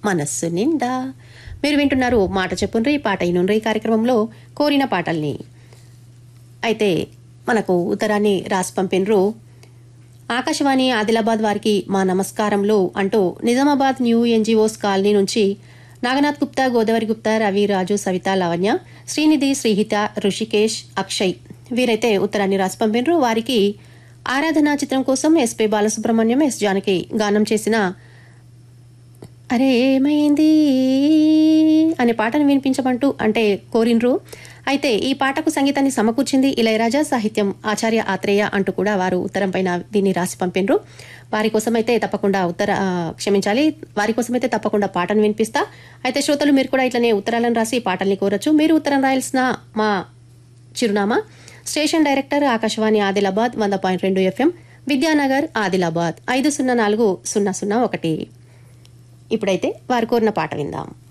మనస్సు నిండా మీరు వింటున్నారు మాట చెప్పుండ్రి పాట ఇనుండ్రి కార్యక్రమంలో కోరిన పాటల్ని అయితే మనకు ఉత్తరాన్ని రాసి పంపినరు ఆకాశవాణి ఆదిలాబాద్ వారికి మా నమస్కారములు అంటూ నిజామాబాద్ న్యూ ఎన్జిఓస్ కాలనీ నుంచి నాగనాథ్ గుప్తా గోదావరి గుప్తా రవి రాజు సవిత లావణ్య శ్రీనిధి శ్రీహిత ఋషికేష్ అక్షయ్ వీరైతే ఉత్తరాన్ని రాసి పంపినరు వారికి ఆరాధన చిత్రం కోసం ఎస్పి బాలసుబ్రహ్మణ్యం ఎస్ జానకి గానం చేసిన అరే ఏమైంది అనే పాటను వినిపించమంటూ అంటే కోరినరు అయితే ఈ పాటకు సంగీతాన్ని సమకూర్చింది ఇళయరాజా సాహిత్యం ఆచార్య ఆత్రేయ అంటూ కూడా వారు ఉత్తరం పైన దీన్ని రాసి పంపినరు వారి కోసమైతే తప్పకుండా ఉత్తర ఆ, క్షమించాలి వారి కోసమైతే తప్పకుండా పాటను వినిపిస్తా అయితే శ్రోతలు మీరు కూడా ఇట్లనే ఉత్తరాలను రాసి పాటల్ని కోరచ్చు మీరు ఉత్తరం రాయాల్సిన మా చిరునామా స్టేషన్ డైరెక్టర్ ఆకాశవాణి ఆదిలాబాద్ వంద పాయింట్ రెండు ఎఫ్ఎం విద్యానగర్ ఆదిలాబాద్ ఐదు సున్నా నాలుగు సున్నా సున్నా ఒకటి ఇప్పుడైతే వారు కోరిన పాట విందాం